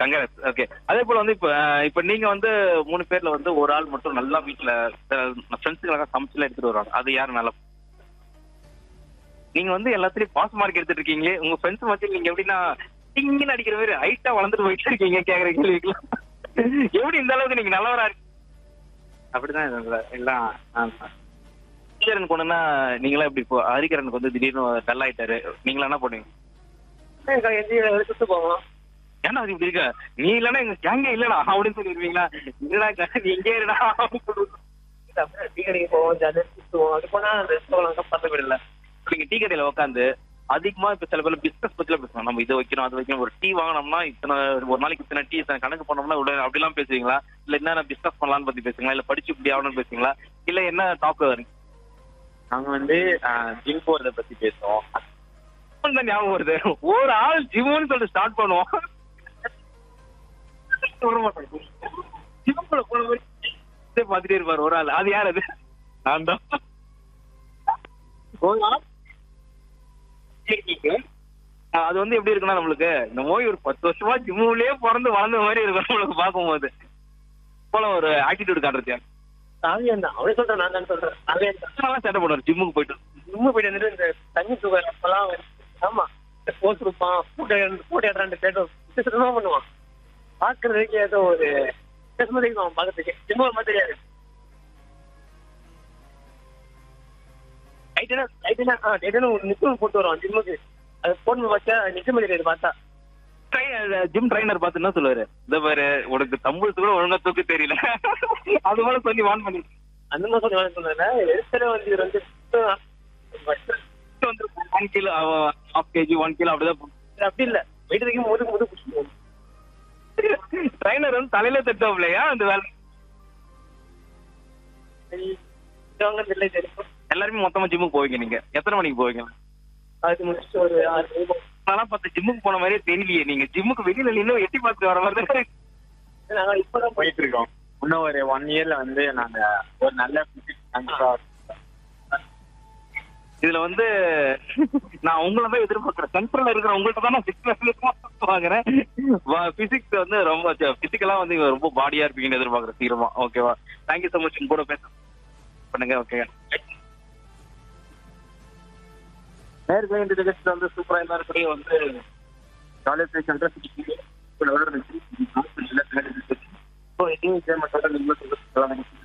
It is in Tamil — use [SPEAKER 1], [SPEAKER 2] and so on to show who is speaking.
[SPEAKER 1] கங்கரஸ் ஓகே அதே போல வந்து இப்ப அஹ், இப்ப நீங்க வந்து மூணு பேர்ல வந்து ஒரு ஆள் மட்டும் நல்லா வீட்டுல ஃப்ரெண்ட்ஸுக்காக சமைச்சுலாம் எடுத்துட்டு வருவாங்க அது யாரு நல்லா நீங்க வந்து எல்லாத்துலயும் பாஸ் மார்க் எடுத்துட்டு இருக்கீங்களே உங்க ஃப்ரெண்ட்ஸ் மத்தியில் நீங்க எப்படின்னா டிங்குன்னு அடிக்கிற மாதிரி ஹைட்டா வளர்ந்துட்டு போயிட்டு இருக்கீங்க கேக்குற கேள்விக்கெல்லாம் எப்படி இந்த அளவுக்கு நீங்க நல்லவரா இருக்கு
[SPEAKER 2] அப்படிதான் இதுல எல்லாம்
[SPEAKER 1] ஹரிகரன் கொண்டுனா நீங்களா எப்படி இப்போ ஹரிகரனுக்கு வந்து திடீர்னு டல் ஆயிட்டாரு நீங்களா என்ன பண்ணுவீங்க
[SPEAKER 2] எடுத்துட்டு போவோம்
[SPEAKER 1] ஏன்னா அது இப்படி இருக்க நீ இல்லன்னா எங்க கேங்கே இல்லடா அப்படின்னு சொல்லிடுவீங்களா இல்லடா நீ இங்கே இருடா அப்படின்னு சொல்லுவீங்க.
[SPEAKER 2] டீ கடைக்கு போவோம் ஜாலியாக சுற்றுவோம் அது போனா அந்த ரெஸ்டாரண்ட் பார்த்து விடல
[SPEAKER 1] நீங்க டீ கடையில உட்காந்து அதிகமா இப்ப சில பேர் பிசினஸ் பத்தில பேசுவாங்க நம்ம இதை வைக்கணும் அது வைக்கணும் ஒரு டீ வாங்கினோம்னா இத்தனை ஒரு நாளைக்கு இத்தனை டீ இத்தனை கணக்கு பண்ணோம்னா இவ்வளவு அப்படிலாம் பேசுவீங்களா இல்ல என்ன பிசினஸ் பண்ணலாம்னு பத்தி பேசுவீங்களா இல்ல படிச்சு இப்படி ஆகணும்னு பேசுவீங்களா இல்ல என்ன டாப் வரீங்க
[SPEAKER 2] நாங்க வந்து ஜிம் போறத பத்தி பேசுவோம்
[SPEAKER 1] தான் ஞாபகம் வருது ஒரு ஆள் ஜிம்னு சொல்லிட்டு ஸ்டார்ட் பண்ணுவோம் ஜிம்குள்ள போன மாதிரி இதே பார்த்துட்டே இருப்பாரு ஒரு ஆள் அது யார் அது நான் தான் ஒரு ஆள் இருக்கீங்க. ஆஹ் அது வந்து எப்படி இருக்குன்னா நம்மளுக்கு இந்த நோய் ஒரு பத்து வருஷமா ஜிம்முலயே பிறந்து வளர்ந்த மாதிரி இருக்கும் நம்மளுக்கு பார்க்கும்போது போல ஒரு ஆட்டிடியூட் காட்டுறது
[SPEAKER 2] சாவியன் தான் அவனே சொல்றேன் நான் தான் சொல்றேன் சாவியன் தான்
[SPEAKER 1] நல்லா சேட்டை பண்ணுவார் ஜிம்முக்கு போயிட்டு
[SPEAKER 2] ஜிம்மு போயிட்டு வந்துட்டு இந்த தண்ணி சுகர் அப்பெல்லாம் வந்து- ஆமா இந்த போஸ் இருப்பான் ஃபுட் ஃபுட் ஏறான் கேட்டோம் வித்தியாசமா பண்ணுவான் பாக்குறதுக்கு ஏதோ ஒரு வித்தியாசமா தெரியும் அவன் பாக்குறதுக்கு ஜிம்மு மாதிரி தெரியாது டைட்டனா டைட்டனா ஆ டைட்டனா ஒரு நிச்சயம் போட்டு வருவான் ஜிம்முக்கு அது போட்டு வச்சா நிச்சயம் தெரியாது பார்த்தா
[SPEAKER 1] ஜிம் ட்ரைனர் பார்த்து என்ன சொல்லுவாரு இந்த பாரு உனக்கு தம்புள்ஸ் கூட ஒழுங்கா தூக்க தெரியல அது போல சொல்லி வான் பண்ணி
[SPEAKER 2] அந்த மாதிரி சொல்லி வேலை சொன்னேன் எடுத்துல வந்து இவர் வந்து
[SPEAKER 1] வந்து one kilo half KG one kilo அப்படிதான்
[SPEAKER 2] அப்படி இல்ல வெயிட் வைக்கும் முது முது பிடிச்சிருவோம்
[SPEAKER 1] ட்ரைனர் வந்து தலையில தட்டுவாப்லையா அந்த வேலை
[SPEAKER 2] சரி இது வாங்க தெரியல தெரியும்
[SPEAKER 1] எல்லாருமே மொத்தமா ஜிம்முக்கு போவீங்க நீங்க எத்தனை மணிக்கு போவீங்க
[SPEAKER 2] அது முடிச்சுட்டு ஒரு ஆறு மணி போகும்.
[SPEAKER 1] அதெல்லாம் பார்த்து ஜிம்முக்கு போன மாதிரியே தெரியலையே நீங்க ஜிம்முக்கு வெளியில இன்னும் எட்டி பார்த்து வர மாதிரி தான் இருக்கு.
[SPEAKER 2] நாங்க இப்பதான்
[SPEAKER 3] போயிட்டு இருக்கோம் இன்னும் ஒரு ஒன் இயர்ல வந்து நாங்க ஒரு நல்ல physics கண்டிப்பா
[SPEAKER 1] இதுல வந்து நான் உங்களை தான் எதிர்பார்க்கறேன் சென்ட்ரல்ல இருக்கிற உங்கள்ட்ட தான் நான் சிக்ஸ் வாங்குறேன் பிசிக்ஸ் வந்து ரொம்ப பிசிக்கலா வந்து இவங்க ரொம்ப பாடியா இருப்பீங்கன்னு எதிர்பார்க்கறேன் சீக்கிரமா ஓகேவா தேங்க்யூ ஸோ மச் உங்க கூட பேச பண்ணுங்க ஓகே நேர்களை இந்த நிகழ்ச்சியில் வந்து சூப்பரா எல்லாருக்கூடயும் வந்து காலேஜ் சென்டர் இருந்துச்சு ஸோ எதுவும் விஷயம் மட்டும் நீங்களும் சொல்லுங்க